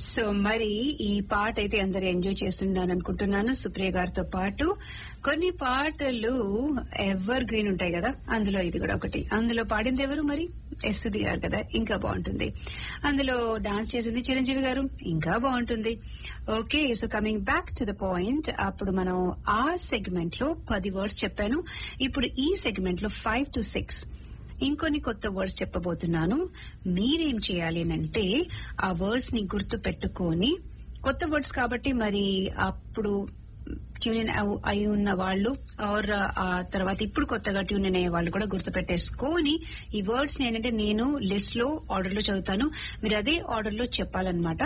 So మరి ఈ పాట అయితే అందరు ఎంజాయ్ చేస్తున్నాను అనుకుంటున్నాను సుప్రియ గారితో పాటు కొన్ని పాటలు ఎవర్ గ్రీన్ ఉంటాయి కదా అందులో ఇది కూడా ఒకటి అందులో పాడింది ఎవరు మరి ఎస్పీఆర్ కదా ఇంకా బాగుంటుంది అందులో డాన్స్ చేసింది చిరంజీవి గారు ఇంకా బాగుంటుంది okay so coming back to the point అప్పుడు మనం ఆ సెగ్మెంట్ లో పది వర్డ్స్ చెప్పాను ఇప్పుడు ఈ సెగ్మెంట్ లో ఫైవ్ టు సిక్స్ ఇంకొన్ని కొత్త వర్డ్స్ చెప్పబోతున్నాను మీరేం చేయాలి అంటే ఆ వర్డ్స్ ని గుర్తు పెట్టుకొని కొత్త వర్డ్స్ కాబట్టి మరి అప్పుడు ట్యూన్ ఇన్ అయి ఉన్న వాళ్ళు ఆర్ ఆ తర్వాత ఇప్పుడు కొత్తగా ట్యూన్ ఇన్ అయ్యే వాళ్ళు కూడా గుర్తు పెట్టేసుకొని ఈ వర్డ్స్ ని ఏంటంటే నేను లిస్ట్ లో ఆర్డర్ లో చదువుతాను మీరు అదే ఆర్డర్ లో చెప్పాలన్నమాట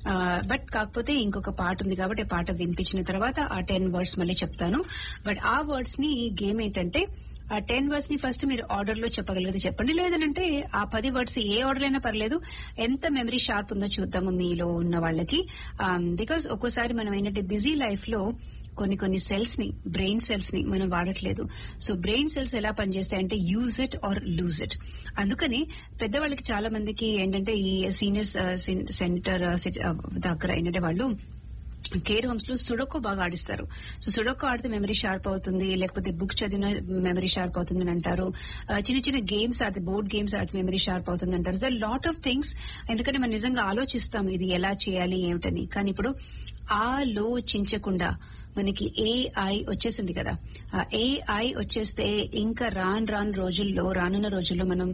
బట్ కాకపోతే ఇంకొక పాట ఉంది కాబట్టి ఆ పాట వినిపించిన తర్వాత ఆ టెన్ వర్డ్స్ మళ్ళీ చెప్తాను బట్ ఆ వర్డ్స్ ని ఈ గేమ్ ఏంటంటే ఆ టెన్ వర్డ్స్ ని ఫస్ట్ మీరు ఆర్డర్ లో చెప్పగలిగితే చెప్పండి లేదనంటే ఆ పది వర్డ్స్ ఏ ఆర్డర్ అయినా పర్లేదు ఎంత మెమరీ షార్ప్ ఉందో చూద్దాము మీలో ఉన్న వాళ్ళకి బికాస్ ఒక్కోసారి మనం ఏంటంటే బిజీ లైఫ్ లో కొన్ని కొన్ని సెల్స్ ని బ్రెయిన్ సెల్స్ ని మనం వాడట్లేదు సో బ్రెయిన్ సెల్స్ ఎలా పనిచేస్తాయంటే use it or lose it అందుకని పెద్దవాళ్ళకి చాలా మందికి ఏంటంటే ఈ సీనియర్ సెంటర్ దగ్గర ఏంటంటే వాళ్ళు కేర్ హోమ్స్ లో సుడోకో బాగా ఆడిస్తారు సో సుడోకో ఆడితే మెమరీ షార్ప్ అవుతుంది లేకపోతే బుక్ చదివిన మెమరీ షార్ప్ అవుతుంది అని అంటారు చిన్న చిన్న గేమ్స్ ఆడితే బోర్డ్ గేమ్స్ ఆడితే మెమరీ షార్ప్ అవుతుంది అంటారు సో లాట్ ఆఫ్ థింగ్స్ ఎందుకంటే మనం నిజంగా ఆలోచిస్తాం ఇది ఎలా చేయాలి ఏమిటని కానీ ఇప్పుడు ఆలోచించకుండా మనకి ఏఐ వచ్చేసింది కదా ఆ ఏఐ వచ్చేస్తే ఇంకా రాను రాను రోజుల్లో రానున్న రోజుల్లో మనం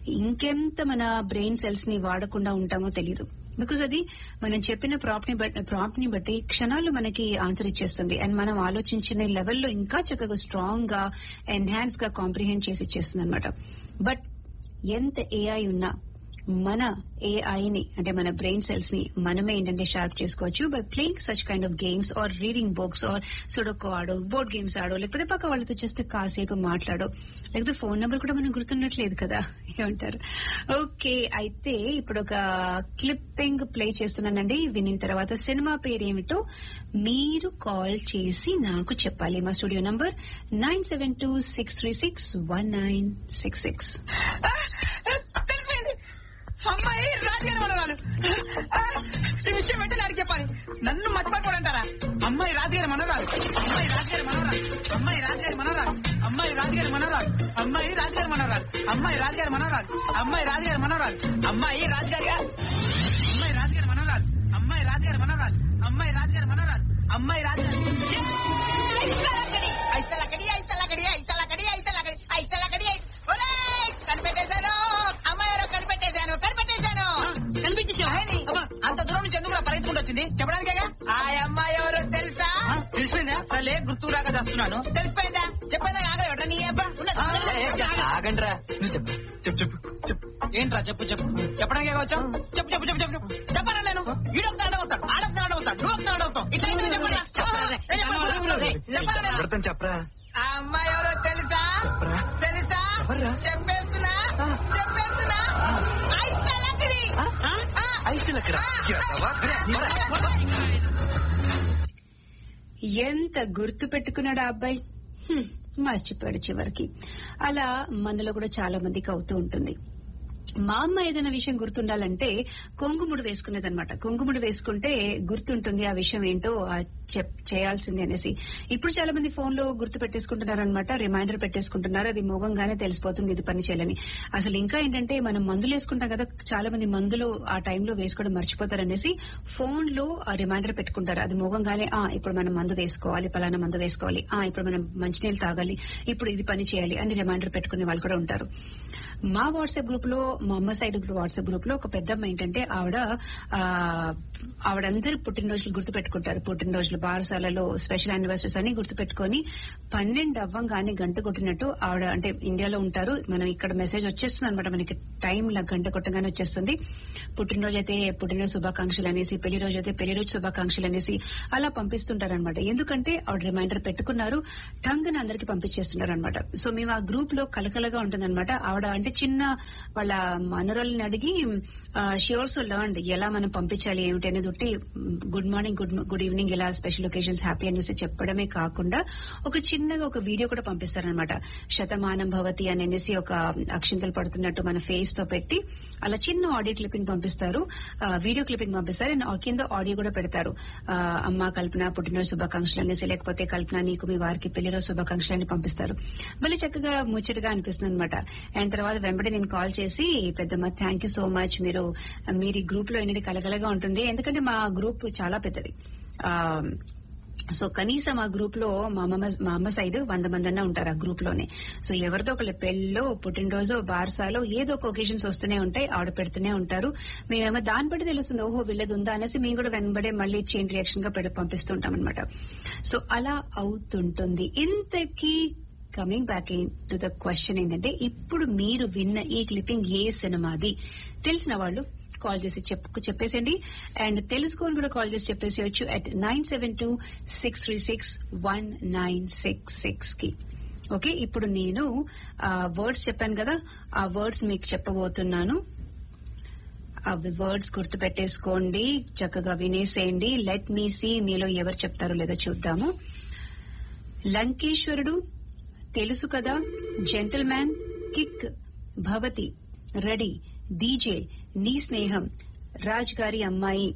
ఇంకెంత మన బ్రెయిన్ సెల్స్ ని వాడకుండా ఉంటామో తెలీదు బికాజ్ అది మనం చెప్పిన ప్రాప్ ని ప్రాప్ ని బట్టి క్షణాలు మనకి ఆన్సర్ ఇచ్చేస్తుంది అండ్ మనం ఆలోచించిన లెవెల్లో ఇంకా చక్కగా స్ట్రాంగ్ గా ఎన్హాన్స్ గా కాంప్రిహెండ్ చేసి ఇచ్చేస్తుంది అనమాట బట్ ఎంత ఏఐ ఉన్నా మన ఏఐని అంటే మన బ్రెయిన్ సెల్స్ ని మనమే ఏంటంటే షార్ప్ చేసుకోవచ్చు by playing such kind of games or reading books or sudoku ఆడో బోర్డ్ గేమ్స్ ఆడో లేకపోతే పక్క వాళ్ళతో జస్ట్ కాసేపు మాట్లాడో లేకపోతే ఫోన్ నెంబర్ కూడా మనం గుర్తున్నట్లేదు కదా ఏమంటారు ఓకే అయితే ఇప్పుడు ఒక క్లిప్పింగ్ ప్లే చేస్తున్నానండి వినిన తర్వాత సినిమా పేరేమిటో మీరు కాల్ చేసి నాకు చెప్పాలి మా studio number nine seven two six three six one nine six six తెలిపోయింది అమ్మాయి రాజుగారి మనరాలు ఈ విషయం వెంటనే అడిగి చెప్పాలి నన్ను మర్చిపోతాడంటారా అమ్మాయి రాజుగారి మనరాలు అమ్మాయి రాజుగారి మనరాలు అమ్మాయి రాజుగారి మనరాలు అమ్మాయి రాజుగారి మనరాలు అమ్మాయి రాజుగారి మనరాలు అమ్మాయి రాజుగారి మనరాలు అమ్మాయి రాజుగారి మనరాలు అమ్మాయి రాజుగారి అమ్మాయి రాజుగారి మనరాలు అమ్మాయి రాజుగారి మనరాలు అమ్మాయి రాజుగారి మనరాలు అమ్మాయి రాజుగారి అయితలకడి అయితలకడి అయితలకడి అయితలకడి అయితలకడి ఒరేయ్ కనిపెట్టేశాను అమ్మాయి ఎవరో కనిపెట్టేశాను కనిపెట్టేశాను కనిపించేసావు అంత దూరం నుంచి ఎందుకు పరిగెత్తుకుంటూ వచ్చింది చెప్పడానికేగా ఆ అమ్మాయి ఎవరో తెలుసా తెలిసిపోయిందా సరే గుర్తు రాక చేస్తున్నాను తెలిసిపోయిందా చెప్పేదా ఆగలేవట నీ అబ్బా ఆగండ్రా నువ్వు చెప్పు చెప్పు చెప్పు చెప్పు ఏంట్రా చెప్పు చెప్పు చెప్పడానికి వచ్చావు చెప్పు చెప్పు చెప్పు చెప్పు చెప్పు చెప్పరా నేను ఈడొక్క ఆడ వస్తాడు ఆడొక్క ఆడ వస్తాడు నువ్వు ఒక్క ఆడ వస్తావు ఇట్లా అయితే చెప్పరా చెప్పరా నేను. ఎవరితో చెప్పరా ఆ అమ్మాయి ఎవరో తెలుసా చెప్పరా తెలుసా ఎవర్రా? చెప్పేస్తున్నా చెప్పేస్తున్నా అయితే లక్కడి. ఆ, ఐస్ లక్కరా ఎంత గుర్తు పెట్టుకున్నాడు ఆ అబ్బాయి హ్మ్, మర్చిపోయాడు చివరికి అలా మనలో కూడా చాలా మందికి అవుతూ ఉంటుంది మా అమ్మ ఏదైనా విషయం గుర్తుండాలంటే కొంగుముడు వేసుకునేదన్నమాట కొంగుముడు వేసుకుంటే గుర్తుంటుంది ఆ విషయం ఏంటో ఆ చెప్ చేయాల్సింది అనేసి ఇప్పుడు చాలా మంది ఫోన్ లో గుర్తు పెట్టేసుకుంటున్నారు అనమాట రిమైండర్ పెట్టేసుకుంటున్నారు అది మోగంగానే తెలిసిపోతుంది ఇది పని చేయాలని అసలు ఇంకా ఏంటంటే మనం మందులు వేసుకుంటాం కదా చాలా మంది మందులు ఆ టైంలో వేసుకోవడం మర్చిపోతారు అనేసి ఫోన్ లో ఆ రిమైండర్ పెట్టుకుంటారు అది మోగంగానే ఆ ఇప్పుడు మనం మందు వేసుకోవాలి పలానా మందు వేసుకోవాలి ఆ ఇప్పుడు మనం మంచినీళ్ళు తాగాలి ఇప్పుడు ఇది పని చేయాలి అని రిమైండర్ పెట్టుకునే వాళ్ళు కూడా ఉంటారు మా వాట్సాప్ గ్రూప్ లో మా అమ్మ సైడ్ వాట్సాప్ గ్రూప్ లో ఒక పెద్దమ్మ ఏంటంటే ఆవిడ ఆ, ఆవిడందరూ పుట్టినరోజులు గుర్తు పెట్టుకుంటారు పుట్టినరోజులు బారసాలలో స్పెషల్ యానివర్సరీస్ అని గుర్తు పెట్టుకొని పన్నెండు అవ్వంగానే గంట కొట్టినట్టు ఆవిడ అంటే ఇండియాలో ఉంటారు మనం ఇక్కడ మెసేజ్ వచ్చేస్తుంది అనమాట మనకి టైం గంట కొట్టగానే వచ్చేస్తుంది పుట్టినరోజు అయితే పుట్టినరోజు శుభాకాంక్షలు అనేసి పెళ్లి రోజు అయితే పెళ్లి రోజు శుభాకాంక్షలు అనేసి అలా పంపిస్తుంటారు అనమాట ఎందుకంటే ఆవిడ రిమైండర్ పెట్టుకున్నారు టంగ్ అందరికి పంపించేస్తున్నారు అనమాట సో మేము ఆ గ్రూప్ లో కలకలగా ఉంటుందన్నమాట ఆవిడ అంటే చిన్న వాళ్ళ మనోరాలని అడిగి షీ ఆల్సో లర్న్ ఎలా మనం పంపించాలి ఏమిటి అనేది ఉట్టి good morning good good evening ఇలా స్పెషల్ ఒకేషన్స్ హ్యాపీ అనేసి చెప్పడమే కాకుండా ఒక చిన్నగా ఒక వీడియో కూడా పంపిస్తారనమాట శతమానం భవతి అని అనేసి ఒక అక్షింతలు పడుతున్నట్టు మన ఫేస్ తో పెట్టి అలా చిన్న ఆడియో క్లిప్పింగ్ పంపిస్తారు ఆ, వీడియో క్లిప్పింగ్ పంపిస్తారు అండ్ కింద ఆడియో కూడా పెడతారు ఆ, అమ్మ కల్పన పుట్టినరోజు శుభాకాంక్షలు అనేసి లేకపోతే కల్పన నీకు మీ వారికి పెళ్లిరోజు శుభాకాంక్షలు అని పంపిస్తారు మళ్ళీ చక్కగా ముచ్చటగా అనిపిస్తుంది అనమాట అండ్ తర్వాత వెంబడి నేను కాల్ చేసి పెద్దమ్మ థ్యాంక్ యూ సో మచ్ మీరు మీరు ఈ గ్రూప్ లో ఎన్నటి కలగలగా ఉంటుంది ఎందుకంటే మా గ్రూప్ చాలా పెద్దది ఆ, సో కనీసం ఆ గ్రూప్ లో మా అమ్మ మా అమ్మ సైడ్ వంద మంది అన్నా ఉంటారు ఆ గ్రూప్ లోనే సో ఎవరిదో ఒకళ్ళ పెళ్ళో పుట్టినరోజు బార్సాలో ఏదో ఒక ఒకేషన్స్ వస్తూనే ఉంటాయి ఆర్డర్ పెడుతూనే ఉంటారు మేమేమో దాన్ని బట్టి తెలుస్తుంది ఓహో వీళ్ళది ఉందా అనేసి మేము కూడా వెనబడే మళ్ళీ చైన్ రియాక్షన్ గా పెట్టి పంపిస్తుంటాం అనమాట సో అలా అవుతుంటుంది ఇంతకీ coming back to the question ఏంటంటే ఇప్పుడు మీరు విన్న ఈ క్లిప్పింగ్ ఏ సినిమాది తెలిసిన వాళ్ళు కాల్ చేసి చెప్పు చెప్పేసండి అండ్ తెలుసుకొని కూడా కాల్ చేసి చెప్పేసేయచ్చు at nine seven two six three six one nine six six కి ఓకే ఇప్పుడు నేను వర్డ్స్ చెప్పాను కదా ఆ వర్డ్స్ మీకు చెప్పబోతున్నాను అవి వర్డ్స్ గుర్తు పెట్టేసుకోండి చక్కగా వినేసేయండి లెట్ మీ సీ మీలో ఎవరు చెప్తారో లేదో చూద్దాము లంకేశ్వరుడు తెలుసు కదా జెంటల్ మ్యాన్ కిక్ భవతి రెడీ డీజే నీ స్నేహం రాజ్ గారి అమ్మాయి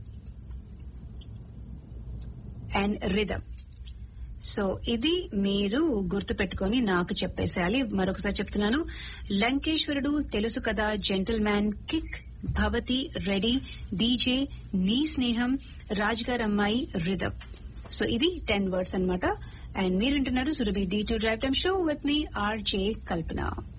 అండ్ రిధమ్ సో ఇది మీరు గుర్తు పెట్టుకుని నాకు చెప్పేసేయాలి మరొకసారి చెప్తున్నాను లంకేశ్వరుడు తెలుసు కదా జెంటల్ మ్యాన్ కిక్ భవతి రెడీ డీజే నీ స్నేహం రాజ్ గారి అమ్మాయి రిధమ్ సో ఇది టెన్ వర్డ్స్ అన్నమాట అండ్ మీరు వింటున్నారు Surabhi D two drive time show with మీ ఆర్జే కల్పన